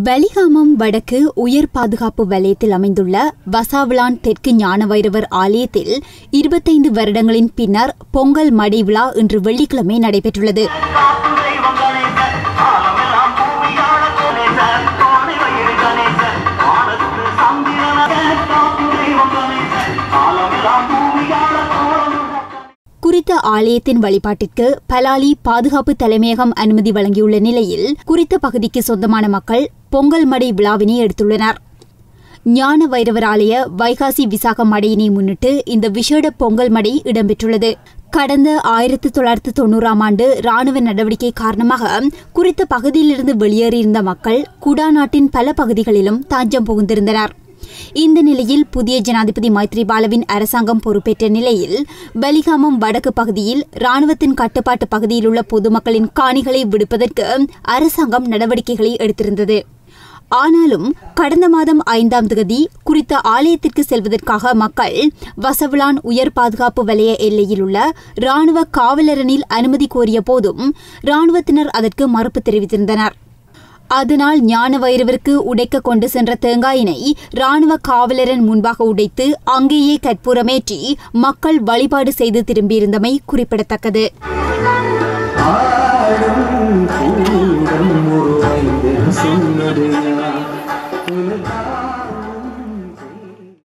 வலிகாமம் வடக்கு உயர் பாதுகாப்பு வலயத்தில் அமைந்துள்ள வசாவிளான் தெற்கு ஞானவைரவர் ஆலயத்தில் இருபத்தைந்து வருடங்களின் பின்னர் பொங்கல் மடை விழா இன்று வெள்ளிக்கிழமை நடைபெற்றுள்ளது காக்கும் தெய்வம் கணேசன் காலமெல்லாம் பூமியாள கணேசன் கோணை வயிறு கணேசன் வானத்து சந்திரனக காக்கும் தெய்வம் கணேசன் காலமெல்லாம் பூமியாள கோலம் குறித்த ஆலயத்தின் வழிபாட்டிற்கு பலாலி பாதுகாப்பு தலைமையகம் அனுமதி வழங்கியுள்ள நிலையில் குறித்த பகுதிக்கு சொந்தமான மக்கள் பொங்கல் மடை விழாவினை எடுத்துள்ளனர் ஞான வைரவர் ஆலய வைகாசி விசாக மடையினை முன்னிட்டு இந்த விசேட பொங்கல் மடை இடம்பெற்றுள்ளது கடந்த ஆயிரத்தி தொள்ளாயிரத்து தொண்ணூறாம் ஆண்டு ராணுவ நடவடிக்கை காரணமாக குறித்த பகுதியிலிருந்து வெளியேறியிருந்த மக்கள் குடாநாட்டின் பல பகுதிகளிலும் தஞ்சம் புகுந்திருந்தனர் இந்த நிலையில் புதிய ஜனாதிபதி மைத்ரிபாலவின் அரசாங்கம் பொறுப்பேற்ற நிலையில் பலிகாமம் வடக்கு பகுதியில் ராணுவத்தின் கட்டுப்பாட்டு பகுதியில் உள்ள பொதுமக்களின் காணிகளை விடுப்பதற்கு அரசாங்கம் நடவடிக்கைகளை எடுத்திருந்தது ஆனாலும் கடந்த மாதம் ஐந்தாம் தேதி குறித்த ஆலயத்திற்கு செல்வதற்காக மக்கள் வசவுலான் உயர் பாதுகாப்பு வலய எல்லையில் உள்ள ராணுவ காவலரனில் அனுமதி கோரிய போதும் ராணுவத்தினர் அதற்கு மறுப்பு தெரிவித்திருந்தனர் அதனால் ஞான வைரவிற்கு உடைக்க கொண்டு சென்ற தேங்காயினை ராணுவ காவலரன் முன்பாக உடைத்து அங்கேயே கற்பூரமேற்றி மக்கள் வழிபாடு செய்து திரும்பியிருந்தமை குறிப்பிடத்தக்கது ஆடும் கூடம் ஒரு ஐந்து சொன்னது